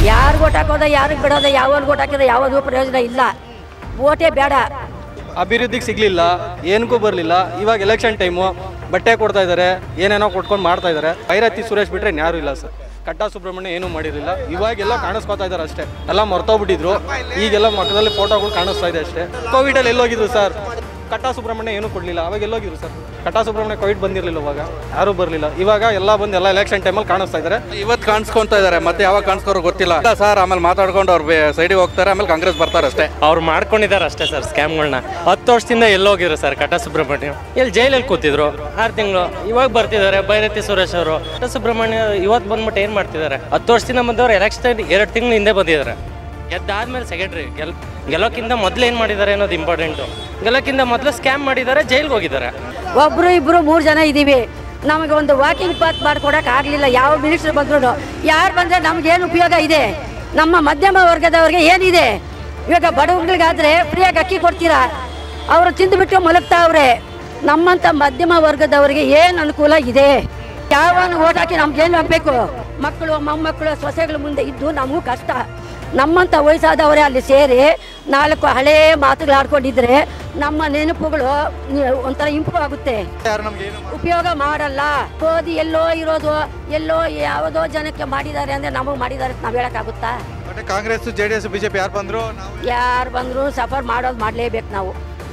ಯಾರು ಓಟ್ ಹಾಕೋದ ಯಾರಿಗೆ ಬಿಡೋದ ಯಾವ ಓಟ್ ಹಾಕಿದ್ರೆ ಯಾವುದೂ ಪ್ರಯೋಜನ ಇಲ್ಲ ಓಟೇ ಬೇಡ ಅಭಿವೃದ್ಧಿಗೆ ಸಿಗ್ಲಿಲ್ಲ ಏನಕ್ಕೂ ಬರಲಿಲ್ಲ ಇವಾಗ ಎಲೆಕ್ಷನ್ ಟೈಮು ಬಟ್ಟೆ ಕೊಡ್ತಾ ಇದ್ದಾರೆ ಏನೇನೋ ಕೊಟ್ಕೊಂಡು ಮಾಡ್ತಾ ಇದ್ದಾರೆ ಭೈರತಿ ಸುರೇಶ್ ಬಿಟ್ರೆ ಯಾರು ಇಲ್ಲ ಸರ್ ಕಟ್ಟ ಸುಬ್ರಹ್ಮಣ್ಯ ಏನೂ ಮಾಡಿರಲಿಲ್ಲ ಇವಾಗೆಲ್ಲ ಕಾಣಿಸ್ಕೊತಾ ಇದ್ದಾರೆ ಅಷ್ಟೇ ಎಲ್ಲ ಮರ್ತೋಗ್ಬಿಟ್ಟಿದ್ರು ಈಗೆಲ್ಲ ಮಕ್ಕದಲ್ಲಿ ಫೋಟೋಗಳು ಕಾಣಿಸ್ತಾ ಇದೆ ಅಷ್ಟೇ ಕೋವಿಡಲ್ಲಿ ಎಲ್ಲೋಗಿದ್ರು ಸರ್ ಕಟ್ಟ ಸುಬ್ರಹ್ಮಣ್ಯ ಏನೂ ಕೊಡಲಿಲ್ಲ ಅವಾಗ ಎಲ್ಲೋಗಿದ್ರು ಸರ್ ಕಟ್ಟ ಸುಬ್ರಹ್ಮಣ್ಯ ಕೋವಿಡ್ ಬಂದಿರಲಿಲ್ಲ ಅವಾಗ ಯಾರೂ ಬರಲಿಲ್ಲ ಇವಾಗ ಎಲ್ಲ ಬಂದು ಎಲ್ಲ ಎಲೆಕ್ಷನ್ ಟೈಮಲ್ಲಿ ಕಾಣಿಸ್ತಾ ಇದ್ದಾರೆ ಇವತ್ತು ಕಾಣಿಸ್ಕೊಂತ ಇದ್ದಾರೆ ಮತ್ತೆ ಯಾವಾಗ ಕಾಣಿಸ್ಕೋರು ಗೊತ್ತಿಲ್ಲ ಇಲ್ಲ ಸರ್ ಆಮೇಲೆ ಮಾತಾಡ್ಕೊಂಡು ಅವ್ರು ಸೈಡಿಗೆ ಹೋಗ್ತಾರೆ ಆಮೇಲೆ ಕಾಂಗ್ರೆಸ್ ಬರ್ತಾರೆ ಅಷ್ಟೇ ಅವ್ರು ಮಾಡ್ಕೊಂಡಿದ್ದಾರೆ ಅಷ್ಟೇ ಸರ್ ಸ್ಕ್ಯಾಮ್ಗಳನ್ನ ಹತ್ತು ವರ್ಷದಿಂದ ಎಲ್ಲೋಗಿದ್ರು ಸರ್ ಕಟ ಸುಬ್ರಹ್ಮಣ್ಯ ಇಲ್ಲಿ ಜೈಲಲ್ಲಿ ಕೂತಿದ್ರು ಆರು ತಿಂಗಳು ಇವಾಗ ಬರ್ತಿದ್ದಾರೆ ಬೈರತಿ ಸುರೇಶ್ ಅವರು ಕಟ ಸುಬ್ರಹ್ಮಣ್ಯ ಇವತ್ತು ಬಂದ್ಬಿಟ್ಟು ಏನು ಮಾಡ್ತಿದ್ದಾರೆ ಹತ್ತು ವರ್ಷದಿಂದ ಬಂದವರು ಎಲೆಕ್ಷನ್ ಎರಡು ತಿಂಗಳು ಹಿಂದೆ ಬಂದಿದ್ದಾರೆ ಗೆದ್ದಾದ್ಮೇಲೆ ಸೆಕ್ರೆಟ್ರಿ ಗೆಲ್ ಗೆಲ್ಲೋಕ್ಕಿಂತ ಮೊದಲು ಏನು ಮಾಡಿದ್ದಾರೆ ಅನ್ನೋದು ಇಂಪಾರ್ಟೆಂಟು ಗೆಲ್ಲೋಕ್ಕಿಂತ ಮೊದಲು ಸ್ಕ್ಯಾಮ್ ಮಾಡಿದ್ದಾರೆ ಜೈಲ್ಗೆ ಹೋಗಿದ್ದಾರೆ ಒಬ್ಬರು ಇಬ್ಬರು ಮೂರು ಜನ ಇದ್ದೀವಿ ನಮಗೆ ಒಂದು ವಾಕಿಂಗ್ ಪಾತ್ ಮಾಡ್ಕೊಡಕ್ಕೆ ಆಗಲಿಲ್ಲ ಯಾವ ಮಿನಿಸ್ಟರ್ ಬಂದ್ರು ಯಾರು ಬಂದರೆ ನಮಗೇನು ಉಪಯೋಗ ಇದೆ ನಮ್ಮ ಮಧ್ಯಮ ವರ್ಗದವ್ರಿಗೆ ಏನಿದೆ ಇವಾಗ ಬಡವಗಳಿಗಾದ್ರೆ ಫ್ರೀಯಾಗಿ ಅಕ್ಕಿ ಕೊಡ್ತೀರಾ ಅವರು ತಿಂದುಬಿಟ್ಟು ಮಲಗ್ತಾವ್ರೆ ನಮ್ಮಂಥ ಮಧ್ಯಮ ವರ್ಗದವರಿಗೆ ಏನು ಅನುಕೂಲ ಇದೆ ಯಾವನು ಓಟ್ ಹಾಕಿ ನಮ್ಗೇನು ಆಗಬೇಕು ಮಕ್ಕಳು ಮೊಮ್ಮಕ್ಕಳು ಸೊಸೆಗಳ ಮುಂದೆ ಇದ್ದು ನಮಗೂ ಕಷ್ಟ ನಮ್ಮಂಥ ವಯಸ್ಸಾದವರೇ ಅಲ್ಲಿ ಸೇರಿ ನಾಲ್ಕು ಹಳೇ ಮಾತುಗಳು ಆಡ್ಕೊಂಡಿದ್ರೆ ನಮ್ಮ ನೆನಪುಗಳು ನಿ- ಒಂಥರ ಇಂಪ್ರೂವ್ ಆಗುತ್ತೆ ಯಾರು ನಮ್ಗೆ ಏನು ಉಪಯೋಗ ಮಾಡಲ್ಲ ಓದಿ ಎಲ್ಲೋ ಇರೋದು ಎಲ್ಲೋ ಯಾವುದೋ ಜನಕ್ಕೆ ಮಾಡಿದ್ದಾರೆ ಅಂದ್ರೆ ನಮಗೆ ಮಾಡಿದ್ದಾರೆ ಅಂತ ನಾವು ಹೇಳಕ್ಕಾಗುತ್ತಾ ಮತ್ತೆ Congress J D S BJP ಯಾರು ಬಂದ್ರು ನಾವು ಯಾರು ಬಂದರೂ ಸಫರ್ ಮಾಡೋದು ಮಾಡಲೇಬೇಕು ನಾವು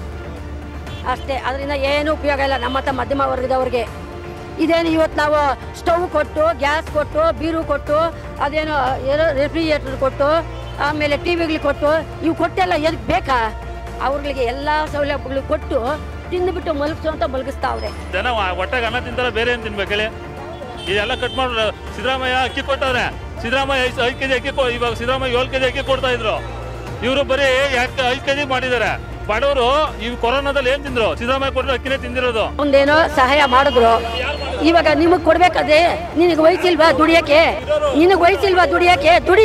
ಅಷ್ಟೇ ಅದರಿಂದ ಏನೂ ಉಪಯೋಗ ಇಲ್ಲ ನಮ್ಮಂಥ ಮಧ್ಯಮ ವರ್ಗದವ್ರಿಗೆ ಇದೇನು ಇವತ್ತು ನಾವು ಸ್ಟವ್ ಕೊಟ್ಟು ಗ್ಯಾಸ್ ಕೊಟ್ಟು ಬೀರು ಕೊಟ್ಟು ಅದೇನೋ ಏನೋ ರೆಫ್ರಿಜರೇಟರ್ ಕೊಟ್ಟು ಆಮೇಲೆ ಟಿ ವಿಗಳು ಕೊಟ್ಟು ಇವು ಕೊಟ್ಟೆಲ್ಲ ಏನಕ್ಕೆ ಬೇಕಾ ಅವ್ರಿಗೆ ಎಲ್ಲ ಸೌಲಭ್ಯಗಳು ಕೊಟ್ಟು ತಿಂದುಬಿಟ್ಟು ಮಲಗಿಸು ಅಂತ ಮಲಗಿಸ್ತಾವ್ರೆ ಜನ ಹೊಟ್ಟೆಗೆ ಅನ್ನ ತಿಂತಾರೆ ಬೇರೆ ಏನು ತಿನ್ಬೇಕು ಹೇಳಿ ಇದೆಲ್ಲ ಕಟ್ ಮಾಡಿ ಸಿದ್ದರಾಮಯ್ಯ ಅಕ್ಕಿ ಕೊಟ್ಟವ್ರೆ ಸಿದ್ದರಾಮಯ್ಯ ಐದು ಐದು ಕೆಜಿ ಅಕ್ಕಿ ಕೊ- ಇವಾಗ ಸಿದ್ದರಾಮಯ್ಯ ಏಳು ಕೆಜಿ ಅಕ್ಕಿ ಕೊಡ್ತಾ ಇದ್ರು ಇವರು ಬರೀ ಯಾಕೆ ಐದು ಕೆಜಿ ಮಾಡಿದ್ದಾರೆ ಬಡವರು ಇವ್ ಕೊರೋನಾದಲ್ಲಿ ಏನ್ ತಿಂದ್ರು ಸಿದ್ದರಾಮಯ್ಯ ಕೊಟ್ಟರು ಅಕ್ಕಿನೇ ತಿಂದಿರೋದು ಒಂದೇನೋ ಸಹಾಯ ಮಾಡಿದ್ರು ಇವಾಗ ನಿಮಗೆ ಕೊಡ್ಬೇಕಾದ್ರೆ ನಿನಗೆ ವಯಸ್ಸಿಲ್ವಾ ದುಡಿಯಕ್ಕೆ ನಿನಗೆ ವಯಸ್ಸಿಲ್ವಾ ದುಡಿಯಕ್ಕೆ ದುಡಿ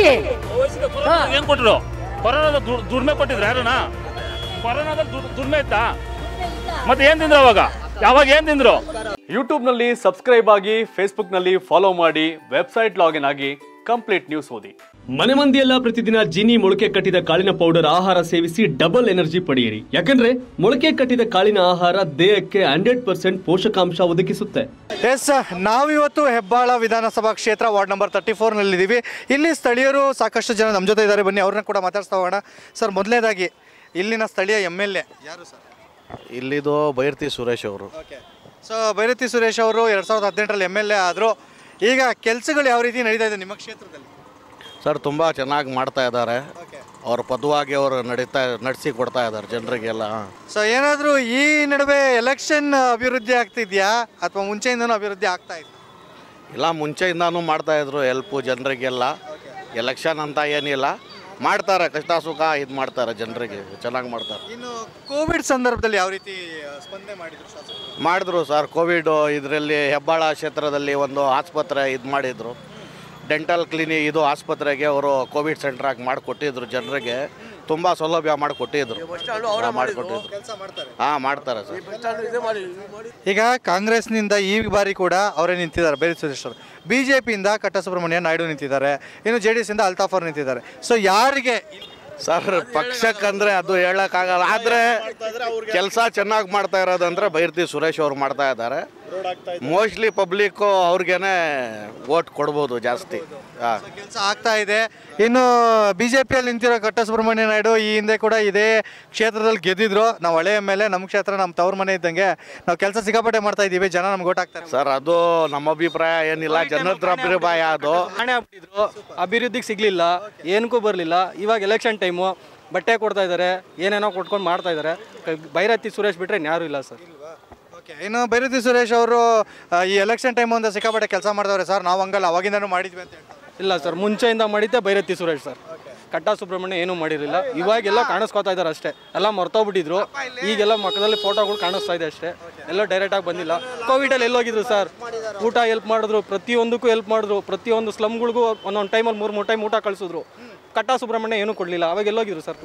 ಏನ್ ಕೊಟ್ರು ಕೊರೋನಾದ ದುಡ್- ದುಡ್ಮೆ ಕೊಟ್ಟಿದ್ರು ಯಾರನ ಕೊರೋನಾದಲ್ಲಿ ದುಡ್- ದುಡ್ಮೆ ಇತ್ತಾ ಮತ್ತೆ ಏನ್ ತಿಂದ್ರು ಅವಾಗ ಯಾವಾಗ ಏನ್ ತಿಂದ್ರು ಯೂಟ್ಯೂಬ್ನಲ್ಲಿ ಸಬ್ಸ್ಕ್ರೈಬ್ ಆಗಿ ಫೇಸ್ಬುಕ್ನಲ್ಲಿ ಫಾಲೋ ಮಾಡಿ ವೆಬ್ಸೈಟ್ ಲಾಗಿನ್ ಆಗಿ ಕಂಪ್ಲೀಟ್ ನ್ಯೂಸ್ ಓದಿ ಮನೆ ಮಂದಿಯೆಲ್ಲ ಪ್ರತಿದಿನ ಜೀನಿ ಮೊಳಕೆ ಕಟ್ಟಿದ ಕಾಳಿನ ಪೌಡರ್ ಆಹಾರ ಸೇವಿಸಿ ಡಬಲ್ ಎನರ್ಜಿ ಪಡೆಯಿರಿ ಯಾಕಂದ್ರೆ ಮೊಳಕೆ ಕಟ್ಟಿದ ಕಾಳಿನ ಆಹಾರ ದೇಹಕ್ಕೆ ಹಂಡ್ರೆಡ್ ಪರ್ಸೆಂಟ್ ಪೋಷಕಾಂಶ ಒದಗಿಸುತ್ತೆ ಎಸ್ ನಾವಿವತ್ತು ಹೆಬ್ಬಾಳ ವಿಧಾನಸಭಾ ಕ್ಷೇತ್ರ ವಾರ್ಡ್ ನಂಬರ್ ತರ್ಟಿ ಫೋರ್ನಲ್ಲಿದ್ದೀವಿ ಇಲ್ಲಿ ಸ್ಥಳೀಯರು ಸಾಕಷ್ಟು ಜನ ನಮ್ಮ ಜೊತೆ ಇದ್ದಾರೆ ಬನ್ನಿ ಅವ್ರನ್ನ ಕೂಡ ಮಾತಾಡ್ಸ್ತಾ ಹೋಗೋಣ ಸರ್ ಮೊದಲನೇದಾಗಿ ಇಲ್ಲಿನ ಸ್ಥಳೀಯ ಎಮ್ ಎಲ್ ಎ ಯಾರು ಸರ್ ಇಲ್ಲಿದು ಬೈರ್ತಿ ಸುರೇಶ್ ಅವರು ಓಕೆ ಸೊ ಭೈರತಿ ಸುರೇಶ್ ಅವರು ಎರಡು ಸಾವಿರದ ಹದಿನೆಂಟರಲ್ಲಿ ಎಮ್ ಎಲ್ ಎ ಆದರು ಈಗ ಕೆಲಸಗಳು ಯಾವ ರೀತಿ ನಡೀತಾ ಇದೆ ನಿಮ್ಮ ಕ್ಷೇತ್ರದಲ್ಲಿ ಸರ್ ತುಂಬ ಚೆನ್ನಾಗಿ ಮಾಡ್ತಾ ಇದ್ದಾರೆ ಅವ್ರ ಪದವಾಗಿ ಅವರು ನಡೀತಾ ನಡೆಸಿ ಕೊಡ್ತಾ ಇದ್ದಾರೆ ಜನರಿಗೆಲ್ಲ ಸೊ ಏನಾದರೂ ಈ ನಡುವೆ ಎಲೆಕ್ಷನ್ ಅಭಿವೃದ್ಧಿ ಆಗ್ತಿದ್ಯಾ ಅಥವಾ ಮುಂಚೆಯಿಂದನೂ ಅಭಿವೃದ್ಧಿ ಆಗ್ತಾ ಇದೆ ಇಲ್ಲ ಮುಂಚೆಯಿಂದಾನು ಮಾಡ್ತಾ ಇದ್ರು ಹೆಲ್ಪು ಜನರಿಗೆಲ್ಲ ಎಲೆಕ್ಷನ್ ಅಂತ ಏನಿಲ್ಲ ಮಾಡ್ತಾರೆ ಕಷ್ಟ ಸುಖ ಇದು ಮಾಡ್ತಾರೆ ಜನರಿಗೆ ಚೆನ್ನಾಗಿ ಮಾಡ್ತಾರೆ ಇನ್ನು ಕೋವಿಡ್ ಸಂದರ್ಭದಲ್ಲಿ ಯಾವ ರೀತಿ ಆ, ಸ್ಪಂದನೆ ಮಾಡಿದ್ರು ಶಾಸಕರು ಮಾಡಿದ್ರು ಸರ್ ಕೋವಿಡ್ ಇದರಲ್ಲಿ ಹೆಬ್ಬಾಳ ಕ್ಷೇತ್ರದಲ್ಲಿ ಒಂದು ಆಸ್ಪತ್ರೆ ಇದು ಮಾಡಿದರು ಡೆಂಟಲ್ ಕ್ಲಿನಿಕ್ ಇದು ಆಸ್ಪತ್ರೆಗೆ ಅವರು ಕೋವಿಡ್ ಸೆಂಟರ್ ಆಗಿ ಮಾಡಿಕೊಟ್ಟಿದ್ರು ಜನರಿಗೆ ತುಂಬ ಸೌಲಭ್ಯ ಮಾಡಿಕೊಟ್ಟಿದ್ರು ಮಾಡಿಕೊಟ್ಟಿದ್ರು ಕೆಲಸ ಮಾಡ್ತಾರೆ ಹಾಂ ಮಾಡ್ತಾರೆ ಸರ್ ಈಗ ಕಾಂಗ್ರೆಸ್ನಿಂದ ಈ ಬಾರಿ ಕೂಡ ಅವರೇ ನಿಂತಿದ್ದಾರೆ ಬೇರೆ ಸುರೇಶ್ ಅವರು ಬಿ ಜೆ ಪಿಯಿಂದ ಕಟ್ಟ ಸುಬ್ರಹ್ಮಣ್ಯ ನಾಯ್ಡು ನಿಂತಿದ್ದಾರೆ ಇನ್ನು ಜೆ ಡಿ ಎಸ್ ಇಂದ ಅಲ್ತಾಫ್ ಅವರು ನಿಂತಿದ್ದಾರೆ ಸೊ ಯಾರಿಗೆ ಸರ್ ಪಕ್ಷಕ್ಕಂದ್ರೆ ಅದು ಹೇಳಕ್ಕಾಗಲ್ಲ ಆದರೆ ಕೆಲಸ ಚೆನ್ನಾಗಿ ಮಾಡ್ತಾ ಇರೋದಂದ್ರೆ ಬೈರ್ತಿ ಸುರೇಶ್ ಅವ್ರು ಮಾಡ್ತಾ ಇದ್ದಾರೆ ಮೋಸ್ಟ್ಲಿ ಪಬ್ಲಿಕ್ಕು ಅವ್ರಿಗೇನೆ ವೋಟ್ ಕೊಡ್ಬೋದು ಜಾಸ್ತಿ ಹಾಂ ಕೆಲಸ ಆಗ್ತಾ ಇದೆ ಇನ್ನು ಬಿ ಜೆ ಪಿಯಲ್ಲಿ ನಿಂತಿರೋ ಕಟ್ಟ ಸುಬ್ರಹ್ಮಣ್ಯ ನಾಯ್ಡು ಈ ಹಿಂದೆ ಕೂಡ ಇದೇ ಕ್ಷೇತ್ರದಲ್ಲಿ ಗೆದ್ದಿದ್ರು ನಾವು ಹಳೆ ಮೇಲೆ ನಮ್ಮ ಕ್ಷೇತ್ರ ನಮ್ಮ ತವ್ರ ಮನೆ ಇದ್ದಂಗೆ ನಾವು ಕೆಲಸ ಸಿಕ್ಕಾಪಟ್ಟೆ ಮಾಡ್ತಾ ಇದ್ದೀವಿ ಜನ ನಮ್ಗೆ ಓಟ್ ಹಾಕ್ತಾರೆ ಸರ್ ಅದು ನಮ್ಮ ಅಭಿಪ್ರಾಯ ಏನಿಲ್ಲ ಜನರ ಅಭಿಪ್ರಾಯ ಅದು ಹಣೆ ಆಗ್ಬಿಟ್ಟಿದ್ರು ಅಭಿವೃದ್ಧಿಗೆ ಸಿಗ್ಲಿಲ್ಲ ಏನಕ್ಕೂ ಬರಲಿಲ್ಲ ಇವಾಗ ಎಲೆಕ್ಷನ್ ಟೈಮು ಬಟ್ಟೆ ಕೊಡ್ತಾ ಇದ್ದಾರೆ ಏನೇನೋ ಕೊಟ್ಕೊಂಡು ಮಾಡ್ತಾ ಇದ್ದಾರೆ ಭೈರತಿ ಸುರೇಶ್ ಬಿಟ್ರೆ ಯಾರು ಇಲ್ಲ ಸರ್ ಓಕೆ ಇನ್ನು ಬೈರತಿ ಸುರೇಶ್ ಅವರು ಆ, ಈ ಎಲೆಕ್ಷನ್ ಟೈಮ್ ಒಂದು ಸಿಕ್ಕಾಪಟ್ಟೆ ಕೆಲಸ ಮಾಡ್ದವ್ರೆ ಸರ್ ನಾವು ಹಂಗಲ್ಲ ಅವಾಗಿಂದನೂ ಮಾಡಿದ್ವಿ ಅಂತ ಹೇಳ್ತಾರೆ ಇಲ್ಲ ಸರ್ ಮುಂಚೆಯಿಂದ ಮಾಡಿದ್ದೆ ಭೈರತಿ ಸುರೇಶ್ ಸರ್ ಕಟ್ಟ ಸುಬ್ರಹ್ಮಣ್ಯ ಏನೂ ಮಾಡಿರಲಿಲ್ಲ ಇವಾಗೆಲ್ಲ ಕಾಣಿಸ್ಕೊತಾ ಇದ್ದಾರೆ ಅಷ್ಟೇ ಎಲ್ಲ ಮರ್ತೋಗ್ಬಿಟ್ಟಿದ್ರು ಈಗೆಲ್ಲ ಮಕ್ಕದಲ್ಲಿ ಫೋಟೋಗಳು ಕಾಣಿಸ್ತಾ ಇದೆ ಅಷ್ಟೇ ಎಲ್ಲೋ ಡೈರೆಕ್ಟಾಗಿ ಬಂದಿಲ್ಲ ಕೋವಿಡಲ್ಲಿ ಎಲ್ಲೋಗಿದ್ರು ಸರ್ ಊಟ ಹೆಲ್ಪ್ ಮಾಡಿದ್ರು ಪ್ರತಿಯೊಂದಕ್ಕೂ ಹೆಲ್ಪ್ ಮಾಡಿದ್ರು ಪ್ರತಿಯೊಂದು ಸ್ಲಮ್ಗಳಿಗೂ ಒಂದೊಂದು ಟೈಮಲ್ಲಿ ಮೂರು ಮೂರು ಟೈಮ್ ಊಟ ಕಳಿಸಿದ್ರು ಕಟ್ಟ ಸುಬ್ರಹ್ಮಣ್ಯ ಏನೂ ಕೊಡಲಿಲ್ಲ ಅವಾಗ ಎಲ್ಲೋಗಿದ್ರು ಸರ್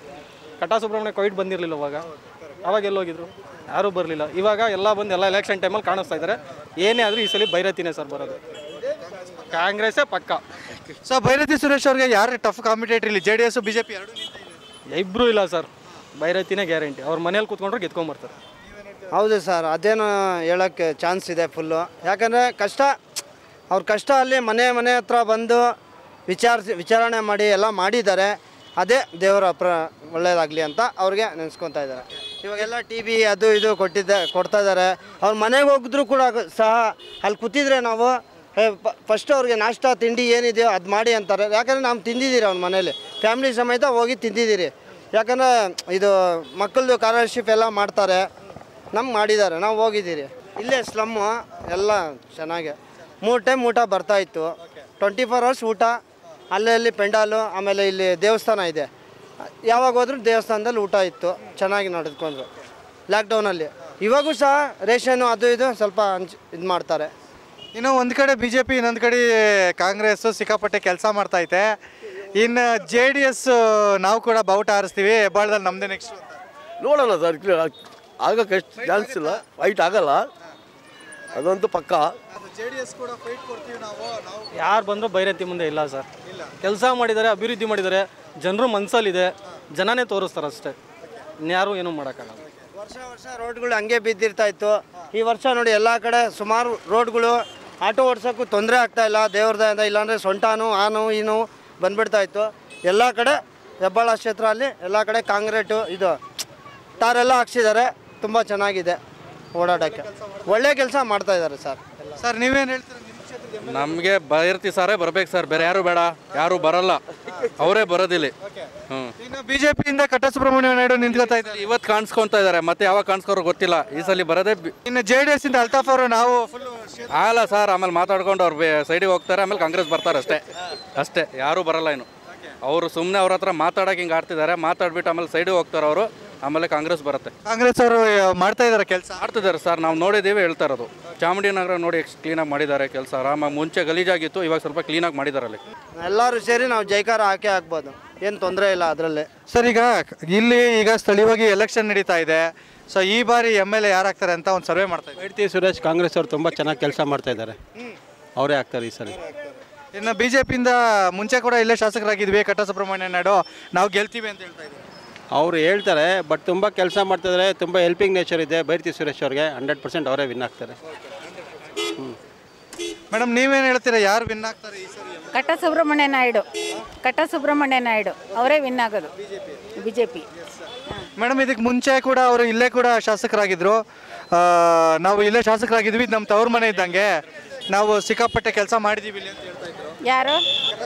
ಕಟ್ಟ ಸುಬ್ರಹ್ಮಣ್ಯ ಕೋವಿಡ್ ಬಂದಿರಲಿಲ್ಲ ಅವಾಗ ಅವಾಗ ಎಲ್ಲೋಗಿದ್ರು ಯಾರೂ ಬರಲಿಲ್ಲ ಇವಾಗ ಎಲ್ಲ ಬಂದು ಎಲ್ಲ ಎಲೆಕ್ಷನ್ ಟೈಮಲ್ಲಿ ಕಾಣಿಸ್ತಾ ಇದ್ದಾರೆ ಏನೇ ಆದರೂ ಈ ಸಲ ಭೈರತಿನೇ ಸರ್ ಬರೋದು ಕಾಂಗ್ರೆಸ್ಸೇ ಪಕ್ಕ ಸೊ ಭೈರತಿ ಸುರೇಶ್ ಅವ್ರಿಗೆ ಯಾರು ಟಫ್ ಕಾಂಪಿಟೇಟರ್ ಇಲ್ಲಿ J D S B J P ಎರಡು ಇಬ್ಬರು ಇಲ್ಲ ಸರ್ ಬೈರತಿನೇ ಗ್ಯಾರಂಟಿ ಅವ್ರ ಮನೇಲಿ ಕೂತ್ಕೊಂಡ್ರೆ ಗೆದ್ಕೊಂಬರ್ತಾರೆ ಹೌದು ಸರ್ ಅದೇನು ಹೇಳೋಕ್ಕೆ ಚಾನ್ಸ್ ಇದೆ ಫುಲ್ಲು ಯಾಕಂದರೆ ಕಷ್ಟ ಅವ್ರ ಕಷ್ಟ ಅಲ್ಲಿ ಮನೆ ಮನೆ ಹತ್ರ ಬಂದು ವಿಚಾರಿಸಿ ವಿಚಾರಣೆ ಮಾಡಿ ಎಲ್ಲ ಮಾಡಿದ್ದಾರೆ ಅದೇ ದೇವರ ಪ್ರ ಒಳ್ಳೇದಾಗಲಿ ಅಂತ ಅವ್ರಿಗೆ ನೆನೆಸ್ಕೊತಾ ಇದ್ದಾರೆ ಇವಾಗೆಲ್ಲ ಟಿ ವಿ ಅದು ಇದು ಕೊಟ್ಟಿದ್ದೆ ಕೊಡ್ತಾ ಇದ್ದಾರೆ ಅವ್ರ ಮನೆಗೆ ಹೋಗಿದ್ರು ಕೂಡ ಸಹ ಅಲ್ಲಿ ಕೂತಿದ್ರೆ ನಾವು ಫಸ್ಟ್ ಅವ್ರಿಗೆ ನಾಷ್ಟ ತಿಂಡಿ ಏನಿದೆಯೋ ಅದು ಮಾಡಿ ಅಂತಾರೆ ಯಾಕಂದರೆ ನಾವು ತಿಂದಿದ್ದೀರಿ ಅವ್ನ ಮನೇಲಿ ಫ್ಯಾಮಿಲಿ ಸಮೇತ ಹೋಗಿ ತಿಂದಿದ್ದೀರಿ ಯಾಕಂದರೆ ಇದು ಮಕ್ಕಳದು ಸ್ಕಾಲರ್ಶಿಪ್ ಎಲ್ಲ ಮಾಡ್ತಾರೆ ನಮ್ಗೆ ಮಾಡಿದ್ದಾರೆ ನಾವು ಹೋಗಿದ್ದೀರಿ ಇಲ್ಲೇ ಸ್ಲಮ್ಮು ಎಲ್ಲ ಚೆನ್ನಾಗೆ ಮೂರು ಟೈಮ್ ಊಟ ಬರ್ತಾ ಇತ್ತು ಟ್ವೆಂಟಿ ಫೋರ್ ಅವರ್ಸ್ ಊಟ ಅಲ್ಲೇ ಅಲ್ಲಿ ಪೆಂಡಾಲು ಆಮೇಲೆ ಇಲ್ಲಿ ದೇವಸ್ಥಾನ ಇದೆ ಯಾವಾಗ ಹೋದ್ರೂ ದೇವಸ್ಥಾನದಲ್ಲಿ ಊಟ ಇತ್ತು ಚೆನ್ನಾಗಿ ನಡೆದುಕೊಂಡ್ರು ಲಾಕ್ಡೌನಲ್ಲಿ ಇವಾಗೂ ಸಹ ರೇಷನ್ನು ಅದು ಇದು ಸ್ವಲ್ಪ ಹಂಚ್ ಇದು ಮಾಡ್ತಾರೆ ಇನ್ನು ಒಂದು ಕಡೆ ಬಿ ಜೆ ಪಿ ಇನ್ನೊಂದು ಕಡೆ ಕಾಂಗ್ರೆಸ್ ಸಿಕ್ಕಾಪಟ್ಟೆ ಕೆಲಸ ಮಾಡ್ತಾ ಐತೆ ಇನ್ನು ಜೆ ಡಿ ಎಸ್ ನಾವು ಕೂಡ ಬಾವುಟ ಹಾರಿಸ್ತೀವಿ ಹೆಬ್ಬಾಳದಲ್ಲಿ ನಮ್ಮದೇ ನೆಕ್ಸ್ಟ್ ನೋಡೋಣ ಸರ್ ಆಗಕ್ಕೆ ಎಷ್ಟು ಚಾನ್ಸ್ ಇಲ್ಲ ಫೈಟ್ ಆಗಲ್ಲ ಅದಂತೂ ಪಕ್ಕ ಜೆ ಡಿ ಎಸ್ ಕೂಡ ಫೈಟ್ ಕೊಡ್ತೀವಿ ನಾವು ನಾವು ಯಾರು ಬಂದರೂ ಬೈರತಿ ಮುಂದೆ ಇಲ್ಲ ಸರ್ ಕೆಲಸ ಮಾಡಿದ್ದಾರೆ ಅಭಿವೃದ್ಧಿ ಮಾಡಿದ್ದಾರೆ ಜನರು ಮನಸ್ಸಲ್ಲಿದೆ ಜನನೇ ತೋರಿಸ್ತಾರೆ ಅಷ್ಟೇ ಇನ್ಯಾರು ಏನೂ ಮಾಡೋಕ್ಕಾಗಲ್ಲ ವರ್ಷ ವರ್ಷ ರೋಡ್ಗಳು ಹಂಗೆ ಬಿದ್ದಿರ್ತಾ ಇತ್ತು ಈ ವರ್ಷ ನೋಡಿ ಎಲ್ಲ ಕಡೆ ಸುಮಾರು ರೋಡ್ಗಳು ಆಟೋ ಓಡ್ಸೋಕ್ಕೂ ತೊಂದರೆ ಆಗ್ತಾ ಇಲ್ಲ ದೇವ್ರದಿಂದ ಇಲ್ಲಾಂದರೆ ಸೊಂಟಾನು ಆನು ಈನು ಬಂದ್ಬಿಡ್ತಾ ಇತ್ತು ಎಲ್ಲ ಕಡೆ ಹೆಬ್ಬಾಳ ಕ್ಷೇತ್ರ ಅಲ್ಲಿ ಎಲ್ಲ ಕಡೆ ಕಾಂಕ್ರೀಟು ಇದು ಟಾರೆಲ್ಲ ಹಾಕ್ಸಿದ್ದಾರೆ ತುಂಬ ಚೆನ್ನಾಗಿದೆ ಓಡಾಡೋಕ್ಕೆ ಒಳ್ಳೆ ಕೆಲಸ ಮಾಡ್ತಾ ಇದ್ದಾರೆ ಸರ್ ಸರ್ ನೀವೇನು ಹೇಳ್ತೀರಾ ನಮಗೆ ಬೈರತಿ ಸಾರೇ ಬರ್ಬೇಕು ಸರ್ ಬೇರೆ ಯಾರು ಬೇಡ ಯಾರು ಬರಲ್ಲ ಅವರೇ ಬರೋದಿಲ್ಲ ಹ್ಞೂ ಇನ್ನು ಬಿ ಜೆ ಪಿಯಿಂದ ಕಟ್ಟ ಸುಬ್ರಹ್ಮಣ್ಯ ನಾಯ್ಡು ನಿಂತ್ಕೊತಾ ಇದ್ದಾರೆ ಇವತ್ತು ಕಾಣಿಸ್ಕೊಂತ ಇದ್ದಾರೆ ಮತ್ತೆ ಯಾವಾಗ ಕಾಣಿಸ್ಕೋರೋ ಗೊತ್ತಿಲ್ಲ ಈ ಸಲ ಬರೋದೇ ಬಿ- ಇನ್ನು ಜೆ ಡಿ ಎಸ್ ಇಂದ ಅಲ್ತಾಫ್ ಅವರು ನಾವು ಫುಲ್ ಆಗಲ್ಲ ಸರ್ ಆಮೇಲೆ ಮಾತಾಡ್ಕೊಂಡು ಅವ್ರು ಸೈಡಿಗೆ ಹೋಗ್ತಾರೆ ಆಮೇಲೆ ಕಾಂಗ್ರೆಸ್ ಬರ್ತಾರೆ ಅಷ್ಟೇ ಅಷ್ಟೇ ಯಾರೂ ಬರಲ್ಲ ಇನ್ನು ಅವರು ಸುಮ್ಮನೆ ಅವ್ರ ಹತ್ರ ಮಾತಾಡೋಕೆ ಹಿಂಗೆ ಆಡ್ತಿದ್ದಾರೆ ಮಾತಾಡ್ಬಿಟ್ಟು ಆಮೇಲೆ ಸೈಡಿಗೆ ಹೋಗ್ತಾರೆ ಅವರು ಆಮೇಲೆ ಕಾಂಗ್ರೆಸ್ ಬರುತ್ತೆ ಕಾಂಗ್ರೆಸ್ ಅವರು ಮಾಡ್ತಾ ಇದ್ದಾರೆ ಕೆಲಸ ಮಾಡ್ತಿದ್ದಾರೆ ಸರ್ ನಾವು ನೋಡಿದ್ದೀವಿ ಹೇಳ್ತಾ ಇರೋದು ಚಾಮುಂಡಿನಗರ ನೋಡಿ ಎಷ್ಟು ಕ್ಲೀನಾಗಿ ಮಾಡಿದ್ದಾರೆ ಕೆಲಸ ಆರಾಮಾಗಿ ಮುಂಚೆ ಗಲೀಜಾಗಿತ್ತು ಇವಾಗ ಸ್ವಲ್ಪ ಕ್ಲೀನಾಗಿ ಮಾಡಿದ್ದಾರೆ ಅಲ್ಲಿ ಎಲ್ಲರೂ ಸೇರಿ ನಾವು ಜೈಕಾರ ಹಾಕೇ ಹಾಕ್ಬೋದು ಏನು ತೊಂದರೆ ಇಲ್ಲ ಅದರಲ್ಲಿ ಸರ್ ಈಗ ಇಲ್ಲಿ ಈಗ ಸ್ಥಳೀಯವಾಗಿ ಎಲೆಕ್ಷನ್ ನಡೀತಾ ಇದೆ ಸೊ ಈ ಬಾರಿ ಎಮ್ ಎಲ್ ಎ ಯಾರಾಗ್ತಾರೆ ಅಂತ ಒಂದು ಸರ್ವೆ ಮಾಡ್ತಾ ಇದ್ದಾರೆ ಕೀರ್ತಿ ಸುರೇಶ್ ಕಾಂಗ್ರೆಸ್ ಅವರು ತುಂಬ ಚೆನ್ನಾಗಿ ಕೆಲಸ ಮಾಡ್ತಾ ಇದ್ದಾರೆ ಅವರೇ ಆಗ್ತಾರೆ ಈ ಸಲ ಇನ್ನು ಬಿ ಜೆ ಪಿಯಿಂದ ಮುಂಚೆ ಕೂಡ ಇಲ್ಲೇ ಶಾಸಕರಾಗಿದ್ವಿ ಕಟ್ಟ ಸುಬ್ರಹ್ಮಣ್ಯ ನಾಯ್ಡು ನಾವು ಗೆಲ್ತೀವಿ ಅಂತ ಹೇಳ್ತಾ ಇದ್ದಾರೆ ಅವರು ಹೇಳ್ತಾರೆ ಬಟ್ ತುಂಬ ಕೆಲಸ ಮಾಡ್ತಿದ್ದಾರೆ ತುಂಬ ಹೆಲ್ಪಿಂಗ್ ನೇಚರ್ ಇದೆ ಬೈರ್ತಿ ಸುರೇಶ್ ಅವ್ರಿಗೆ ಹಂಡ್ರೆಡ್ ಪರ್ಸೆಂಟ್ ಅವರೇ ವಿನ್ ಆಗ್ತಾರೆ ಮೇಡಮ್ ನೀವೇನು ಹೇಳ್ತೀರಾ ಯಾರು ವಿನ್ ಆಗ್ತಾರೆ ಈ ಸರಿ ಕಟ್ಟ ಸುಬ್ರಹ್ಮಣ್ಯ ನಾಯ್ಡು ಕಟ್ಟ ಸುಬ್ರಹ್ಮಣ್ಯ ನಾಯ್ಡು ಅವರೇ ವಿನ್ ಆಗೋದು ಬಿ ಜೆ ಪಿ ಮೇಡಮ್ ಇದಕ್ಕೆ ಮುಂಚೆ ಕೂಡ ಅವರು ಇಲ್ಲೇ ಕೂಡ ಶಾಸಕರಾಗಿದ್ರು ಆ, ನಾವು ಇಲ್ಲೇ ಶಾಸಕರಾಗಿದ್ವಿ ಇದು ನಮ್ಮ ತವ್ರ ಮನೆ ಇದ್ದಂಗೆ ನಾವು ಸಿಕ್ಕಾಪಟ್ಟೆ ಕೆಲಸ ಮಾಡಿದ್ದೀವಿ ಇಲ್ಲಿ ಅಂತ ಹೇಳ್ತಾ ಇದ್ರು ಯಾರು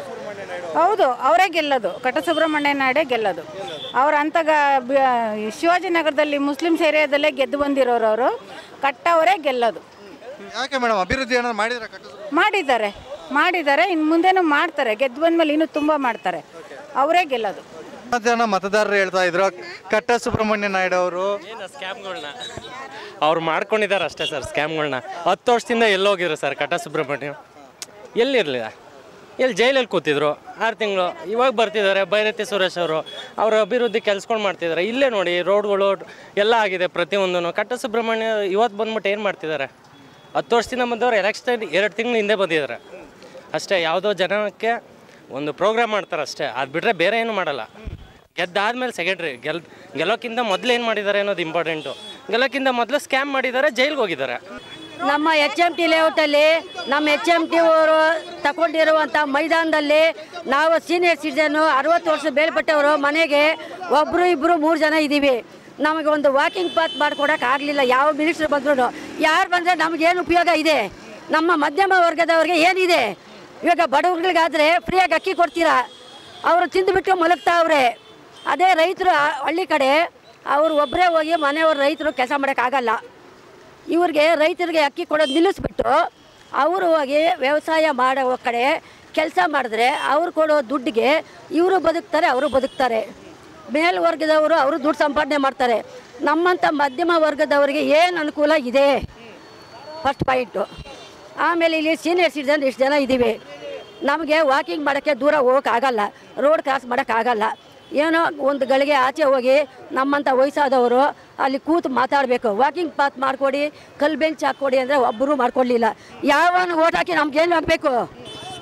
ಹೌದು ಅವರೇ ಗೆಲ್ಲೋದು ಕಟ್ಟ ಸುಬ್ರಹ್ಮಣ್ಯ ನಾಯ್ಡೇ ಗೆಲ್ಲೋದು ಅವ್ರು ಅಂತಾಗ ಬ- ಶಿವಾಜಿನಗರದಲ್ಲಿ ಮುಸ್ಲಿಮ್ಸ್ ಏರಿಯಾದಲ್ಲೇ ಗೆದ್ದು ಬಂದಿರೋರು ಅವರು ಕಟ್ಟ ಅವರೇ ಗೆಲ್ಲೋದು ಯಾಕೆ ಮೇಡಮ್ ಅಭಿವೃದ್ಧಿ ಏನಾದ್ರು ಮಾಡಿದ್ರೆ ಕಟ್ಟ ಮಾಡಿದ್ದಾರೆ ಮಾಡಿದ್ದಾರೆ ಇನ್ನು ಮುಂದೆನೂ ಮಾಡ್ತಾರೆ ಗೆದ್ದು ಬಂದ್ಮೇಲೆ ಇನ್ನೂ ತುಂಬ ಮಾಡ್ತಾರೆ ಅವರೇ ಗೆಲ್ಲೋದು ಜನ ಮತದಾರರು ಹೇಳ್ತಾ ಇದ್ರು ಕಟ್ಟ ಸುಬ್ರಹ್ಮಣ್ಯ ನಾಯ್ಡು ಅವರು ಸ್ಕ್ಯಾಮ್ಗಳನ್ನ ಅವ್ರು ಮಾಡ್ಕೊಂಡಿದ್ದಾರೆ ಅಷ್ಟೇ ಸರ್ ಸ್ಕ್ಯಾಮ್ಗಳನ್ನ ಹತ್ತು ವರ್ಷದಿಂದ ಎಲ್ಲೋಗಿದ್ರು ಸರ್ ಕಟ ಸುಬ್ರಹ್ಮಣ್ಯ ಎಲ್ಲಿರಲಿಲ್ಲ ಎಲ್ಲಿ ಜೈಲಲ್ಲಿ ಕೂತಿದ್ರು ಆರು ತಿಂಗಳು ಇವಾಗ ಬರ್ತಿದ್ದಾರೆ ಬೈರತಿ ಸುರೇಶ್ ಅವರು ಅವ್ರ ಅಭಿವೃದ್ಧಿ ಕೆಲ್ಸಗಳು ಮಾಡ್ತಿದ್ದಾರೆ ಇಲ್ಲೇ ನೋಡಿ ರೋಡ್ಗಳು ಎಲ್ಲ ಆಗಿದೆ ಪ್ರತಿಯೊಂದೂ ಕಟ್ಟ ಸುಬ್ರಹ್ಮಣ್ಯ ಇವತ್ತು ಬಂದ್ಬಿಟ್ಟು ಏನು ಮಾಡ್ತಿದ್ದಾರೆ ಹತ್ತು ವರ್ಷದಿಂದ ಬಂದವರು ಎಲೆಕ್ಷನ್ ಎರಡು ತಿಂಗಳು ಹಿಂದೆ ಬಂದಿದ್ದಾರೆ ಅಷ್ಟೇ ಯಾವುದೋ ಜನಕ್ಕೆ ಒಂದು ಪ್ರೋಗ್ರಾಮ್ ಮಾಡ್ತಾರೆ ಅಷ್ಟೇ ಅದು ಬಿಟ್ಟರೆ ಬೇರೆ ಏನು ಮಾಡಲ್ಲ ಗೆದ್ದಾದ್ಮೇಲೆ ಸೆಕೆಂಡ್ರಿ ಗೆಲ್ ಗೆಲ್ಲೋಕ್ಕಿಂತ ಮೊದಲು ಏನು ಮಾಡಿದ್ದಾರೆ ಅನ್ನೋದು ಇಂಪಾರ್ಟೆಂಟು ಗೆಲ್ಲೋಕ್ಕಿಂತ ಮೊದಲು ಸ್ಕ್ಯಾಮ್ ಮಾಡಿದ್ದಾರೆ ಜೈಲ್ಗೆ ಹೋಗಿದ್ದಾರೆ ನಮ್ಮ ಎಚ್ ಎಮ್ ಟಿ ಲೇಔಟಲ್ಲಿ ನಮ್ಮ ಎಚ್ ಎಮ್ ಟಿ ಅವರು ತಗೊಂಡಿರುವಂಥ ಮೈದಾನದಲ್ಲಿ ನಾವು ಸೀನಿಯರ್ ಸಿಟಿಜನ್ನು ಅರವತ್ತು ವರ್ಷ ಮೇಲ್ಪಟ್ಟವರು ಮನೆಗೆ ಒಬ್ಬರು ಇಬ್ಬರು ಮೂರು ಜನ ಇದ್ದೀವಿ ನಮಗೆ ಒಂದು ವಾಕಿಂಗ್ ಪಾತ್ ಮಾಡ್ಕೊಡಕ್ಕೆ ಆಗಲಿಲ್ಲ ಯಾವ ಮಿನಿಸ್ಟ್ರ್ ಬಂದ್ರು ಯಾರು ಬಂದರೆ ನಮಗೇನು ಉಪಯೋಗ ಇದೆ ನಮ್ಮ ಮಧ್ಯಮ ವರ್ಗದವ್ರಿಗೆ ಏನಿದೆ ಇವಾಗ ಬಡವರುಗಳಿಗಾದರೆ ಫ್ರೀಯಾಗಿ ಅಕ್ಕಿ ಕೊಡ್ತೀರಾ ಅವರು ತಿಂದುಬಿಟ್ಟು ಮಲಗ್ತಾವ್ರೆ ಅದೇ ರೈತರು ಆ- ಹಳ್ಳಿ ಕಡೆ ಅವರು ಒಬ್ಬರೇ ಹೋಗಿ ಮನೆಯವ್ರ ರೈತರು ಕೆಲಸ ಮಾಡೋಕ್ಕಾಗಲ್ಲ ಇವ್ರಿಗೆ ರೈತರಿಗೆ ಅಕ್ಕಿ ಕೊಡೋದು ನಿಲ್ಲಿಸ್ಬಿಟ್ಟು ಅವರು ಹೋಗಿ ವ್ಯವಸಾಯ ಮಾಡೋ ಕಡೆ ಕೆಲಸ ಮಾಡಿದ್ರೆ ಅವ್ರು ಕೊಡೋ ದುಡ್ಡಿಗೆ ಇವರು ಬದುಕ್ತಾರೆ ಅವರು ಬದುಕ್ತಾರೆ ಮೇಲ್ವರ್ಗದವರು ಅವರು ದುಡ್ಡು ಸಂಪಾದನೆ ಮಾಡ್ತಾರೆ ನಮ್ಮಂಥ ಮಧ್ಯಮ ವರ್ಗದವರಿಗೆ ಏನು ಅನುಕೂಲ ಇದೆ ಫಸ್ಟ್ ಪಾಯಿಂಟು ಆಮೇಲೆ ಇಲ್ಲಿ ಸೀನಿಯರ್ ಸಿಟಿಜನ್ ಇಷ್ಟು ಜನ ಇದ್ದೀವಿ ನಮಗೆ ವಾಕಿಂಗ್ ಮಾಡೋಕ್ಕೆ ದೂರ ಹೋಗೋಕ್ಕಾಗಲ್ಲ ರೋಡ್ ಕ್ರಾಸ್ ಮಾಡೋಕ್ಕಾಗಲ್ಲ ಏನೋ ಒಂದು ಗಳಿಗೆ ಆಚೆ ಹೋಗಿ ನಮ್ಮಂಥ ವಯಸ್ಸಾದವರು ಅಲ್ಲಿ ಕೂತು ಮಾತಾಡಬೇಕು ವಾಕಿಂಗ್ ಪಾತ್ ಮಾಡಿಕೊಡಿ ಕಲ್ ಬೆಂಚ್ ಹಾಕ್ಕೊಡಿ ಅಂದರೆ ಒಬ್ಬರು ಮಾಡ್ಕೊಡ್ಲಿಲ್ಲ ಯಾವನು ಓಟ್ ಹಾಕಿ ನಮ್ಗೇನು ಆಗಬೇಕು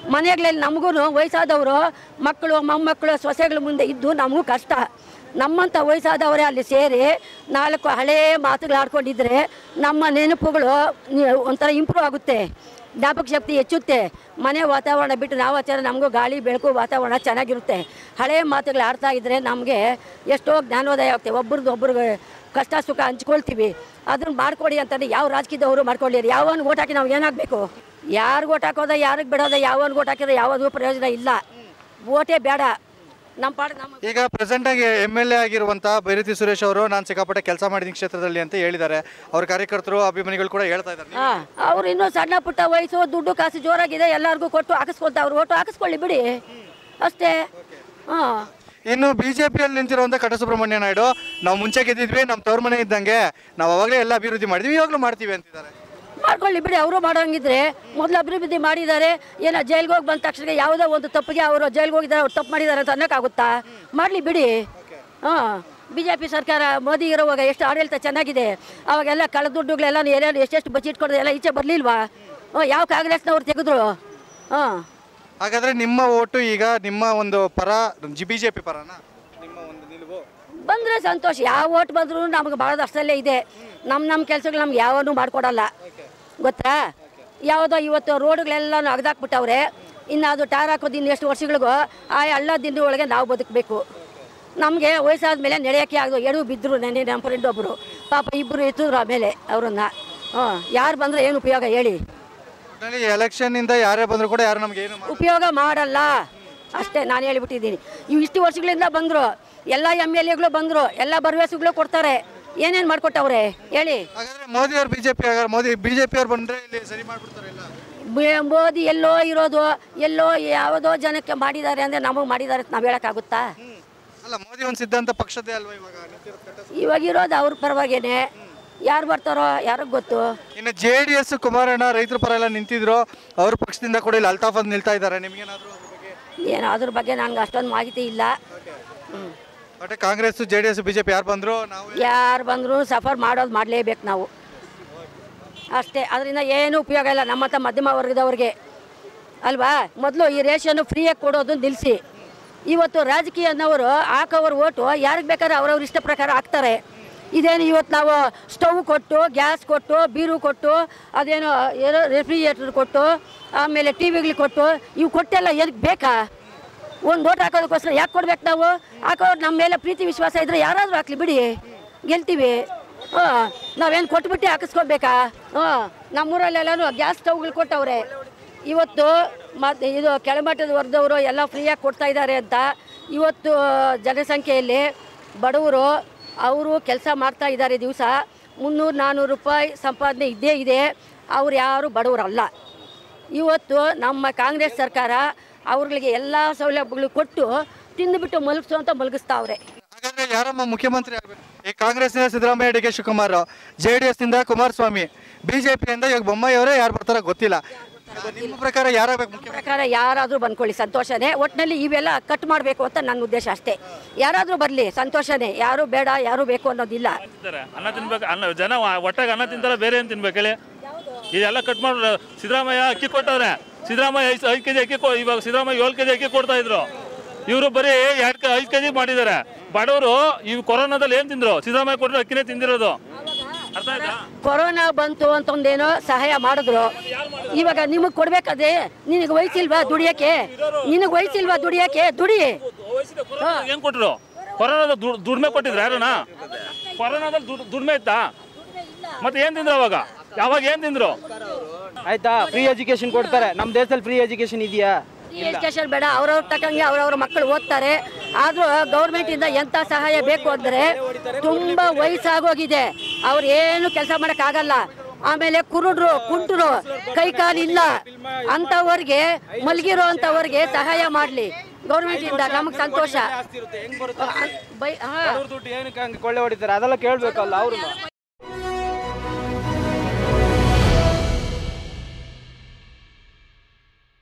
ಮನೆಗಳಲ್ಲಿ ನಮಗೂ ವಯಸ್ಸಾದವರು ಮಕ್ಕಳು ಮೊಮ್ಮಕ್ಕಳು ಸೊಸೆಗಳ ಮುಂದೆ ಇದ್ದು ನಮಗೂ ಕಷ್ಟ ನಮ್ಮಂಥ ವಯಸ್ಸಾದವರೇ ಅಲ್ಲಿ ಸೇರಿ ನಾಲ್ಕು ಹಳೇ ಮಾತುಗಳು ಆಡ್ಕೊಂಡಿದ್ರೆ ನಮ್ಮ ನೆನಪುಗಳು ನಿ- ಒಂಥರ ಇಂಪ್ರೂವ್ ಆಗುತ್ತೆ ಜ್ಞಾಪಕ ಶಕ್ತಿ ಹೆಚ್ಚುತ್ತೆ ಮನೆ ವಾತಾವರಣ ಬಿಟ್ಟು ನಾವು ಆಚಾರ ನಮಗೂ ಗಾಳಿ ಬೆಳಕು ವಾತಾವರಣ ಚೆನ್ನಾಗಿರುತ್ತೆ ಹಳೆಯ ಮಾತುಗಳು ಆಡ್ತಾ ಇದ್ದರೆ ನಮಗೆ ಎಷ್ಟೋ ಜ್ಞಾನೋದಯ ಆಗುತ್ತೆ ಒಬ್ರದ್ದು ಒಬ್ರಿಗೆ ಕಷ್ಟ ಸುಖ ಹಂಚ್ಕೊಳ್ತೀವಿ ಅದನ್ನ ಮಾಡ್ಕೊಡಿ ಅಂತಂದ್ರೆ ಯಾವ ರಾಜಕೀಯದವರು ಮಾಡ್ಕೊಳ್ಳಿ ಯಾವನ್ ಓಟ್ ಹಾಕಿ ನಾವು ಏನಾಗಬೇಕು ಯಾರಿಗೆ ಓಟ್ ಹಾಕೋದ ಯಾರಿಗೆ ಬಿಡೋದ ಯಾವನ್ ಓಟ್ ಹಾಕಿದ್ರೆ ಯಾವುದೂ ಪ್ರಯೋಜನ ಇಲ್ಲ ಓಟೇ ಬೇಡ ನಮ್ಮ ಪಾಡ ನಮ್ಮ ಈಗ ಪ್ರೆಸೆಂಟ್ ಆಗಿ ಎಮ್ ಎಲ್ ಎ ಆಗಿರುವಂತ ಬೈರತಿ ಸುರೇಶ್ ಅವರು ನಾನು ಸಿಕ್ಕಾಪಟ್ಟೆ ಕೆಲಸ ಮಾಡಿದ್ದೀನಿ ಕ್ಷೇತ್ರದಲ್ಲಿ ಅಂತ ಹೇಳಿದ್ದಾರೆ ಅವ್ರ ಕಾರ್ಯಕರ್ತರು ಅಭಿಮಾನಿಗಳು ಕೂಡ ಹೇಳ್ತಾ ಇದ್ದಾರೆ ಹಾಂ ಅವ್ರು ಇನ್ನೂ ಸಣ್ಣ ಪುಟ್ಟ ವಯಸ್ಸು ದುಡ್ಡು ಕಾಸು ಜೋರಾಗಿದೆ ಎಲ್ಲರಿಗೂ ಕೊಟ್ಟು ಹಾಕಿಸ್ಕೊಳ್ತಾ ಅವ್ರು ಓಟು ಹಾಕಿಸ್ಕೊಳ್ಳಿ ಬಿಡಿ ಅಷ್ಟೇ ಹಾಂ ಇನ್ನು ಬಿಜೆಪಿಯಲ್ಲಿ ನಿಂತಿರುವಂತ ಕಟ ಸುಬ್ರಹ್ಮಣ್ಯ ನಾಯ್ಡು ನಾವು ಮುಂಚೆ ಗೆದ್ದಿದ್ವಿ ನಮ್ಮ ತವ್ರ ಮನೆ ಇದ್ದಂಗೆ ನಾವು ಅವಾಗಲೇ ಎಲ್ಲ ಅಭಿವೃದ್ಧಿ ಮಾಡಿದ್ವಿ ಇವಾಗಲೂ ಮಾಡ್ತೀವಿ ಅಂತಿದ್ದಾರೆ ಮಾಡ್ಕೊಳ್ಳಿ ಬಿಡಿ ಅವರು ಮಾಡೋಂಗಿದ್ರೆ ಮೊದಲು ಅಭಿವೃದ್ಧಿ ಮಾಡಿದ್ದಾರೆ ಏನೋ ಜೈಲ್ಗೆ ಹೋಗಿ ಬಂದ ತಕ್ಷಣ ಯಾವುದೋ ಒಂದು ತಪ್ಪಿಗೆ ಅವರು ಜೈಲ್ಗೆ ಹೋಗಿದ್ದಾರೆ ಅವ್ರು ತಪ್ಪು ಮಾಡಿದ್ದಾರೆ ಅಂತ ಅನ್ನೋಕ್ಕಾಗುತ್ತಾ ಮಾಡಲಿ ಬಿಡಿ ಹಾಂ ಬಿ ಜೆ ಪಿ ಸರ್ಕಾರ ಮೋದಿ ಇರುವಾಗ ಎಷ್ಟು ಆಡಳಿತ ಚೆನ್ನಾಗಿದೆ ಅವಾಗೆಲ್ಲ ಕಳೆದ ದುಡ್ಡುಗಳೆಲ್ಲ ಎಲ್ಲೆಲ್ಲ ಎಷ್ಟೆಷ್ಟು ಬಚ್ಚಿಟ್ಕೊಡೋದು ಎಲ್ಲ ಈಚೆ ಬರಲಿಲ್ವಾ ಹ್ಞೂ ಯಾವ ಕಾಂಗ್ರೆಸ್ನವ್ರು ತೆಗೆದ್ರು ಹಾಂ ಹಾಗಾದ್ರೆ ನಿಮ್ಮ ಓಟು ಈಗ ನಿಮ್ಮ ಒಂದು ಪರ ಜಿ ಬಿಜೆಪಿ ಪರನಾ ನಿಮ್ಮ ಒಂದು ನಿಲುವು ಬಂದರೆ ಸಂತೋಷ ಯಾವ ಓಟ್ ಬಂದರೂ ನಮ್ಗೆ ಭಾಳ ಅಷ್ಟಲ್ಲೇ ಇದೆ ನಮ್ಮ ನಮ್ಮ ಕೆಲಸಗಳು ನಮ್ಗೆ ಯಾವನ್ನೂ ಮಾಡಿಕೊಡಲ್ಲ ಗೊತ್ತಾ ಯಾವುದೋ ಇವತ್ತು ರೋಡ್ಗಳೆಲ್ಲನೂ ಅಗದಾಕ್ಬಿಟ್ಟವ್ರೆ ಇನ್ನು ಅದು ಟಾರ್ ಹಾಕೋದು ಇನ್ನು ಎಷ್ಟು ವರ್ಷಗಳಿಗೂ ಆ ಹಳ್ಳ ದಿಂಡು ಒಳಗೆ ನಾವು ಬದುಕಬೇಕು ನಮಗೆ ವಯಸ್ಸಾದ ಮೇಲೆ ನಡೆಯೋಕ್ಕೆ ಆಗದು ಎಡು ಬಿದ್ದರು ನೆನೆ ನಮ್ಮ ಫ್ರೆಂಡ್ ಒಬ್ಬರು ಪಾಪ ಇಬ್ಬರು ಎತ್ತಿದ್ರು ಆಮೇಲೆ ಅವ್ರನ್ನ ಹ್ಞೂ ಯಾರು ಬಂದರೆ ಏನು ಉಪಯೋಗ ಹೇಳಿ ಒಟ್ನಲ್ಲಿ ಎಲೆಕ್ಷನ್ ಇಂದ ಯಾರೇ ಬಂದ್ರು ಕೂಡ ಯಾರು ನಮ್ಗೆ ಏನು ಉಪಯೋಗ ಮಾಡಲ್ಲ ಅಷ್ಟೇ ನಾನು ಹೇಳಿಬಿಟ್ಟಿದ್ದೀನಿ ಇವು ಇಷ್ಟು ವರ್ಷಗಳಿಂದ ಬಂದರು ಎಲ್ಲ ಎಮ್ ಎಲ್ ಎಗಳು ಬಂದರು ಎಲ್ಲ ಭರವಸೆಗಳು ಕೊಡ್ತಾರೆ ಏನೇನು ಮಾಡ್ಕೊಟ್ಟವ್ರೆ ಹೇಳಿ ಹಾಗಾದ್ರೆ ಮೋದಿ ಅವ್ರು ಬಿಜೆಪಿ ಮೋದಿ ಬಿಜೆಪಿ ಅವ್ರು ಬಂದ್ರೆ ಇಲ್ಲಿ ಸರಿ ಮಾಡ್ಬಿಡ್ತಾರೆ ಎಲ್ಲ ಬಿ- ಮೋದಿ ಎಲ್ಲೋ ಇರೋದು ಎಲ್ಲೋ ಯಾವುದೋ ಜನಕ್ಕೆ ಮಾಡಿದ್ದಾರೆ ಅಂದರೆ ನಮಗೆ ಮಾಡಿದ್ದಾರೆ ಅಂತ ನಾವು ಹೇಳೋಕ್ಕಾಗುತ್ತಾ ಅಲ್ಲ ಮೋದಿ ಒಂದು ಸಿದ್ಧಾಂತ ಪಕ್ಷದೇ ಅಲ್ವಾ ಇವಾಗ ನಿಂತಿರೋದು ಕಟ್ಟ- ಇವಾಗ ಇರೋದು ಅವ್ರ ಪರವಾಗೇನೆ ಯಾರು ಬರ್ತಾರೋ ಯಾರಿಗೆ ಗೊತ್ತು ಇನ್ನು ಜೆ ಡಿ ಎಸ್ ಕುಮಾರಣ್ಣ ರೈತರ ಪರ ಎಲ್ಲ ನಿಂತಿದ್ರು ಅವ್ರ ಪಕ್ಷದಿಂದ ಕೂಡ ಇಲ್ಲಿ ಅಲ್ತಾಫ್ ಅಂತ ನಿಲ್ತಾ ಇದ್ದಾರೆ ನಿಮ್ಗೇನಾದ್ರು ಅದ್ರ ಬಗ್ಗೆ ಏನು ಅದ್ರ ಬಗ್ಗೆ ನನಗೆ ಅಷ್ಟೊಂದು ಮಾಹಿತಿ ಇಲ್ಲ ಹ್ಞೂ but Congress J D S BJP ಯಾರು ಬಂದ್ರು ನಾವು ಯಾರು ಬಂದರೂ ಸಫರ್ ಮಾಡೋದು ಮಾಡಲೇಬೇಕು ನಾವು ಅಷ್ಟೇ ಅದರಿಂದ ಏನು ಉಪಯೋಗ ಇಲ್ಲ ನಮ್ಮಂಥ ಮಧ್ಯಮ ವರ್ಗದವ್ರಿಗೆ ಅಲ್ವಾ ಮೊದಲು ಈ ರೇಷನ್ನು ಫ್ರೀಯಾಗಿ ಕೊಡೋದು ನಿಲ್ಲಿಸಿ ಇವತ್ತು ರಾಜಕೀಯ ಅನ್ನೋರು ಹಾಕೋವ್ರ ಓಟು ಯಾರಿಗೆ ಬೇಕಾದ್ರೆ ಅವ್ರವ್ರ ಇಷ್ಟ ಪ್ರಕಾರ ಹಾಕ್ತಾರೆ ಇದೇನು ಇವತ್ತು ನಾವು ಸ್ಟವ್ ಕೊಟ್ಟು ಗ್ಯಾಸ್ ಕೊಟ್ಟು ಬೀರು ಕೊಟ್ಟು ಅದೇನೋ ಏನೋ ರೆಫ್ರಿಜರೇಟರ್ ಕೊಟ್ಟು ಆಮೇಲೆ ಟಿ ವಿಗಳು ಕೊಟ್ಟು ಇವು ಕೊಟ್ಟೆಲ್ಲ ಏನಕ್ಕೆ ಬೇಕಾ ಒಂದು ಓಟ್ ಹಾಕೋದಕ್ಕೋಸ್ಕರ ಯಾಕೆ ಕೊಡ್ಬೇಕು ನಾವು ಹಾಕೋರು ನಮ್ಮ ಮೇಲೆ ಪ್ರೀತಿ ವಿಶ್ವಾಸ ಇದ್ರೆ ಯಾರಾದರೂ ಹಾಕ್ಲಿ ಬಿಡಿ ಗೆಲ್ತೀವಿ ಹಾಂ ನಾವೇನು ಕೊಟ್ಬಿಟ್ಟು ಹಾಕಿಸ್ಕೊಬೇಕಾ ಹಾಂ ನಮ್ಮೂರಲ್ಲೆಲ್ಲನೂ ಗ್ಯಾಸ್ ಸ್ಟವ್ಗಳು ಕೊಟ್ಟವ್ರೆ ಇವತ್ತು ಮತ್ತು ಇದು ಕೆಳಮಟ್ಟದ ವರ್ಗದವರು ಎಲ್ಲ ಫ್ರೀಯಾಗಿ ಕೊಡ್ತಾ ಇದ್ದಾರೆ ಅಂತ ಇವತ್ತು ಜನಸಂಖ್ಯೆಯಲ್ಲಿ ಬಡವರು ಅವರು ಕೆಲಸ ಮಾಡ್ತಾ ಇದ್ದಾರೆ ದಿವಸ ಮುನ್ನೂರು ನಾನ್ನೂರು ರೂಪಾಯಿ ಸಂಪಾದನೆ ಇದ್ದೇ ಇದೆ ಅವ್ರು ಯಾರು ಬಡವರಲ್ಲ ಇವತ್ತು ನಮ್ಮ ಕಾಂಗ್ರೆಸ್ ಸರ್ಕಾರ ಅವ್ರಿಗೆ ಎಲ್ಲ ಸೌಲಭ್ಯಗಳು ಕೊಟ್ಟು ತಿಂದುಬಿಟ್ಟು ಮಲಗಿಸು ಅಂತ ಮಲಗಿಸ್ತಾವ್ರೆ ಹಾಗಾದ್ರೆ ಯಾರಮ್ಮ ಮುಖ್ಯಮಂತ್ರಿ ಆಗ್ಬೇಕು ಈ ಕಾಂಗ್ರೆಸ್ನಿಂದ Siddaramaiah D K Shivakumar J D S ನಿಂದ ಕುಮಾರಸ್ವಾಮಿ ಬಿಜೆಪಿಯಿಂದ ಇವಾಗ ಬೊಮ್ಮಾಯಿ ಅವರೇ ಯಾರು ಬರ್ತಾರೋ ಗೊತ್ತಿಲ್ಲ ನಿಮ್ಮ ಪ್ರಕಾರ ಯಾರಾಗಬೇಕು ಮುಖ್ಯ ಪ್ರಕಾರ ಯಾರಾದರೂ ಬಂದ್ಕೊಳ್ಳಿ ಸಂತೋಷನೇ ಒಟ್ಟಿನಲ್ಲಿ ಇವೆಲ್ಲ ಕಟ್ ಮಾಡಬೇಕು ಅಂತ ನನ್ನ ಉದ್ದೇಶ ಅಷ್ಟೇ ಯಾರಾದರೂ ಬರಲಿ ಸಂತೋಷನೇ ಯಾರು ಬೇಡ ಯಾರು ಬೇಕು ಅನ್ನೋದಿಲ್ಲ ತಿಂತಾರೆ ಅನ್ನ ತಿನ್ಬೇಕು ಅನ್ನ ಜನ ಒಟ್ಟಾಗಿ ಅನ್ನ ತಿಂತಾರೆ ಬೇರೆ ಏನು ತಿನ್ಬೇಕು ಹೇಳಿ ಇದೆಲ್ಲ ಕಟ್ ಮಾಡಿ ಸಿದ್ದರಾಮಯ್ಯ ಅಕ್ಕಿ ಕೊಟ್ಟವ್ರೆ ಸಿದ್ದರಾಮಯ್ಯ ಐದು ಐದು ಕೆ ಜಿ ಅಕ್ಕಿ ಕೊ- ಇವಾಗ ಸಿದ್ದರಾಮಯ್ಯ ಏಳು ಕೆ ಜಿ ಅಕ್ಕಿ ಕೊಡ್ತಾ ಇದ್ರು ಇವರು ಬರೀ ಎರಡು ಕೆ ಐದು ಕೆ ಜಿ ಮಾಡಿದ್ದಾರೆ ಬಡವರು ಇವು ಕೊರೋನಾದಲ್ಲಿ ಏನು ತಿಂದ್ರು ಸಿದ್ದರಾಮಯ್ಯ ಕೊಟ್ಟರೆ ಅಕ್ಕಿನೇ ತಿಂದಿರೋದು ಅರ್ಥ ಆಯ್ತಾ ಕೊರೋನಾ ಬಂತು ಅಂತಂದೇನೋ ಸಹಾಯ ಮಾಡಿದ್ರು ಇವಾಗ ನಿಮಗೆ ಕೊಡ್ಬೇಕಾದ್ರೆ ನಿನಗೆ ವಯಸ್ಸಿಲ್ವಾ ದುಡಿಯಕ್ಕೆ ನಿನಗೆ ವಯಸ್ಸಿಲ್ವಾ ದುಡಿಯಕ್ಕೆ ದುಡಿ ಏನು ಕೊಟ್ಟರು ಕೊರೋನಾದ ದುಡ್- ದುಡ್ಮೆ ಕೊಟ್ಟಿದ್ರು ಯಾರನ್ನ ಕೊರೋನಾದಲ್ಲಿ ದುಡ್ ದುಡ್ಮೆ ಇತ್ತಾ ಮತ್ತೆ ಏನು ತಿಂದ್ರು ಅವಾಗ ಯಾವಾಗ ಏನು ತಿಂದ್ರು ಆಯ್ತಾ ಫ್ರೀ ಎಜುಕೇಶನ್ ಕೊಡ್ತಾರೆ ನಮ್ಮ ದೇಶದಲ್ಲಿ ಫ್ರೀ ಎಜುಕೇಶನ್ ಇದೆಯಾ ಎಜುಕೇಶನ್ ಬೇಡ ಅವ್ರವ್ರ ತಕ್ಕಂಗೆ ಅವ್ರವ್ರ ಮಕ್ಕಳು ಓದ್ತಾರೆ ಆದರೂ ಗೌರ್ಮೆಂಟಿಂದ ಎಂಥ ಸಹಾಯ ಬೇಕು ಅಂದರೆ ತುಂಬ ವಯಸ್ಸಾಗೋಗಿದೆ ಅವ್ರು ಏನು ಕೆಲಸ ಮಾಡೋಕ್ಕಾಗಲ್ಲ ಆಮೇಲೆ ಕುರುಡ್ರು ಕುಂಟರು ಕೈ ಕಾಲು ಇಲ್ಲ ಅಂಥವ್ರಿಗೆ ಮಲಗಿರೋ ಅಂಥವ್ರಿಗೆ ಸಹಾಯ ಮಾಡಲಿ ಗೌರ್ಮೆಂಟಿಂದ ನಮಗೆ ಸಂತೋಷ ಬೈ ಹಾಂ ದುಡ್ಡು ಏನಕ್ಕೆ ಹಂಗೆ ಕೊಳ್ಳೆ ಹೊಡಿತಾರೆ ಅದೆಲ್ಲ ಕೇಳಬೇಕಲ್ಲ ಅವರು